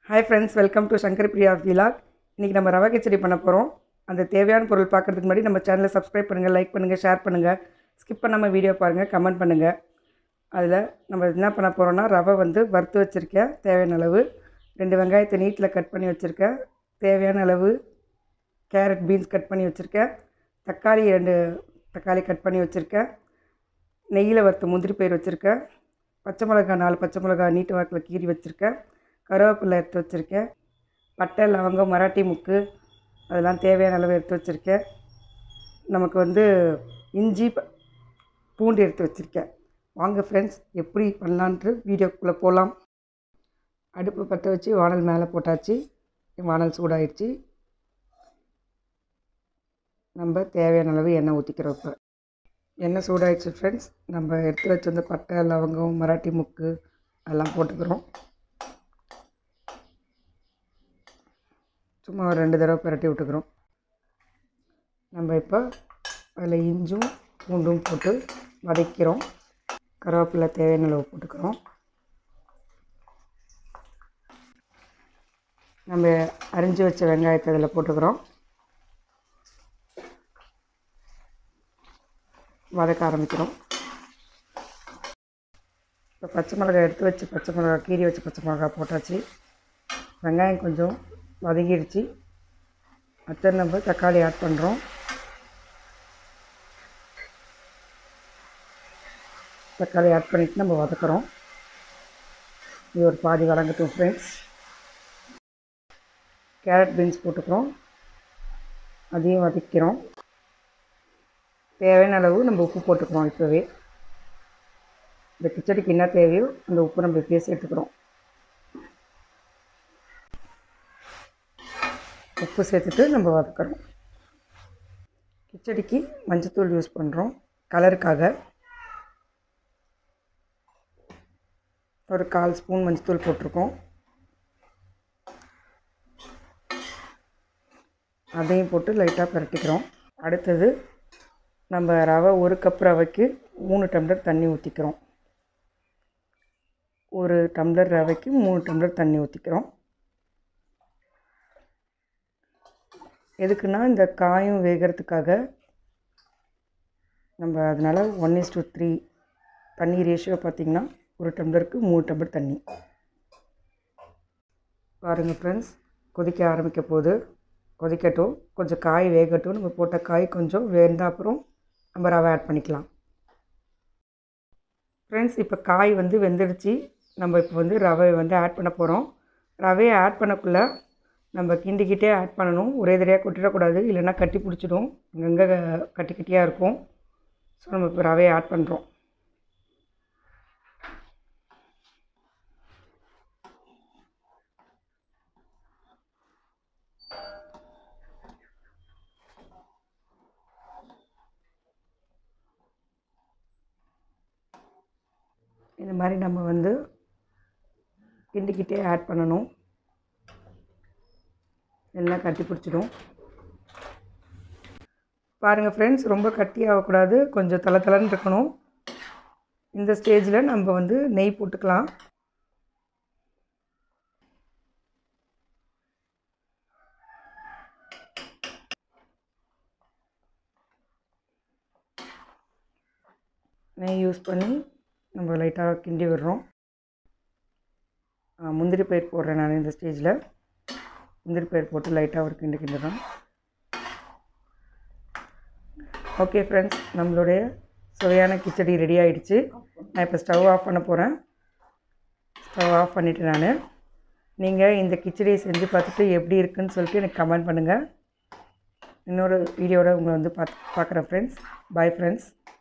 hi friends welcome to Shankar Priya vlog இன்றைக்கி நம்ம ரவை கிச்சடி பண்ண போகிறோம் அந்த தேவையான பொருள் பார்க்குறதுக்கு முன்னாடி நம்ம சேனலை சப்ஸ்கிரைப் பண்ணுங்கள் லைக் பண்ணுங்கள் ஷேர் பண்ணுங்கள் ஸ்கிப் பண்ணாமல் வீடியோ பாருங்கள் கமெண்ட் பண்ணுங்கள் அதில் நம்ம என்ன பண்ண போகிறோம்னா ரவை வந்து வறுத்து வச்சுருக்கேன் தேவையான அளவு ரெண்டு வெங்காயத்தை நீட்டில் கட் பண்ணி வச்சுருக்கேன் தேவையான அளவு கேரட் பீன்ஸ் கட் பண்ணி வச்சுருக்கேன் தக்காளி ரெண்டு தக்காளி கட் பண்ணி வச்சுருக்கேன் நெய்யில் வறுத்த முந்திரி பயிர் வச்சுருக்கேன் பச்சை மிளகா நாலு பச்சை மிளகா நீட்டு வாக்கில் கீறி வச்சுருக்கேன் கருவேப்பிலை எடுத்து வச்சுருக்கேன் பட்டை லவங்கம் மராட்டி முக்கு அதெல்லாம் தேவையான அளவு எடுத்து வச்சுருக்கேன் நமக்கு வந்து இஞ்சி ப- பூண்டு எடுத்து வச்சுருக்கேன் வாங்க ஃப்ரெண்ட்ஸ் எப்படி பண்ணலான்ட்டு வீடியோக்குள்ளே போகலாம் அடுப்பு பற்ற வச்சு வானல் மேலே போட்டாச்சு வானல் சூடாயிடுச்சு நம்ம தேவையான அளவு எண்ணெய் ஊற்றிக்கிறோம் இப்போ எண்ணெய் சூடாயிடுச்சு ஃப்ரெண்ட்ஸ் நம்ம எடுத்து வச்சிருந்த பட்டை லவங்கம் மராட்டி முக்கு அதெல்லாம் போட்டுக்கிறோம் சும்மா ஒரு ரெண்டு தடவை பிரட்டி விட்டுக்கிறோம் நம்ம இப்போ அதில் இஞ்சும் பூண்டும் போட்டு வதக்கிறோம் கருவேப்பிலை தேவையான அளவு போட்டுக்கிறோம் நம்ம அரிஞ்சு வச்ச வெங்காயத்தை அதில் போட்டுக்கிறோம் வதக்க ஆரம்பிக்கிறோம் இப்போ பச்சை மிளகாய் எடுத்து வச்சு பச்சை மிளகாய் கீறி வச்சு பச்சை மிளகாய் போட்டாச்சு வெங்காயம் கொஞ்சம் வதங்கிடுச்சு அடுத்து நம்ம தக்காளி ஆட் பண்ணுறோம் தக்காளி ஆட் பண்ணிவிட்டு நம்ம வதக்குறோம் இது ஒரு பாதி வதங்கட்டும் ஃப்ரெண்ட்ஸ் கேரட் பீன்ஸ் போட்டுக்கிறோம் அதையும் வதக்கிறோம் தேவையான அளவு நம்ம உப்பு போட்டுக்கிறோம் இப்போவே இந்த கிச்சடிக்கு என்ன தேவையோ அந்த உப்பு நம்ம இப்பயே சேர்த்துக்கிறோம் உப்பு சேர்த்துட்டு நம்ம வதக்குறோம் கிச்சடிக்கு மஞ்சத்தூள் யூஸ் பண்ணுறோம் கலருக்காக ஒரு கால் ஸ்பூன் மஞ்சத்தூள் போட்டிருக்கோம் அதையும் போட்டு லைட்டாக பரட்டிக்கிறோம் அடுத்தது நம்ம ரவை ஒரு கப் ரவைக்கு மூணு டம்ளர் தண்ணி ஊற்றிக்கிறோம் ஒரு டம்ளர் ரவைக்கு மூணு டம்ளர் தண்ணி ஊற்றிக்கிறோம் எதுக்குன்னா இந்த காயும் வேகிறதுக்காக நம்ம அதனால் ஒன் இஸ் டூ த்ரீ தண்ணி ரேஷியோ பார்த்திங்கன்னா ஒரு டம்ளருக்கு மூணு டம்ளர் தண்ணி பாருங்கள் ஃப்ரெண்ட்ஸ் கொதிக்க ஆரம்பிக்க போகுது கொதிக்கட்டும் கொஞ்சம் காய் வேகட்டும் நம்ம போட்ட காய் கொஞ்சம் வெந்த அப்புறம் நம்ம ரவை ஆட் பண்ணிக்கலாம் ஃப்ரெண்ட்ஸ் இப்போ காய் வந்து வெந்துடுச்சு நம்ம இப்போ வந்து ரவை வந்து ஆட் பண்ண போகிறோம் ரவையை ஆட் பண்ணக்குள்ளே நம்ம கிண்டிக்கிட்டே ஆட் பண்ணணும் ஒரே தடையாக கொட்டிடக்கூடாது இல்லைன்னா கட்டி பிடிச்சிடும் அங்கங்கே கட்டி கட்டியாக இருக்கும் ஸோ நம்ம இப்போ ரவையை ஆட் பண்ணுறோம் இந்த மாதிரி நம்ம வந்து கிண்டிக்கிட்டே ஆட் பண்ணணும் எல்லாம் கட்டி பிடிச்சிடும் பாருங்கள் ஃப்ரெண்ட்ஸ் ரொம்ப கட்டி ஆகக்கூடாது கொஞ்சம் தலை தலைன்னு இருக்கணும் இந்த ஸ்டேஜில் நம்ம வந்து நெய் போட்டுக்கலாம் நெய் யூஸ் பண்ணி நம்ம லைட்டாக கிண்டி விடுறோம் ஆ, முந்திரி பயிர் போடுறேன் நான் இந்த ஸ்டேஜில் முந்திரி பயிர் போட்டு லைட்டாக ஒரு கிண்டு கிண்டுறோம் ஓகே ஃப்ரெண்ட்ஸ் நம்மளுடைய சுவையான கிச்சடி ரெடி ஆயிடுச்சு நான் இப்போ ஸ்டவ் ஆஃப் பண்ண போகிறேன் ஸ்டவ் ஆஃப் பண்ணிவிட்டு நான் நீங்கள் இந்த கிச்சடியை செஞ்சு பார்த்துட்டு எப்படி இருக்குன்னு சொல்லிட்டு எனக்கு கமெண்ட் பண்ணுங்கள் இன்னொரு வீடியோட உங்களை வந்து பார்த்து பார்க்குறேன் ஃப்ரெண்ட்ஸ் பாய் ஃப்ரெண்ட்ஸ்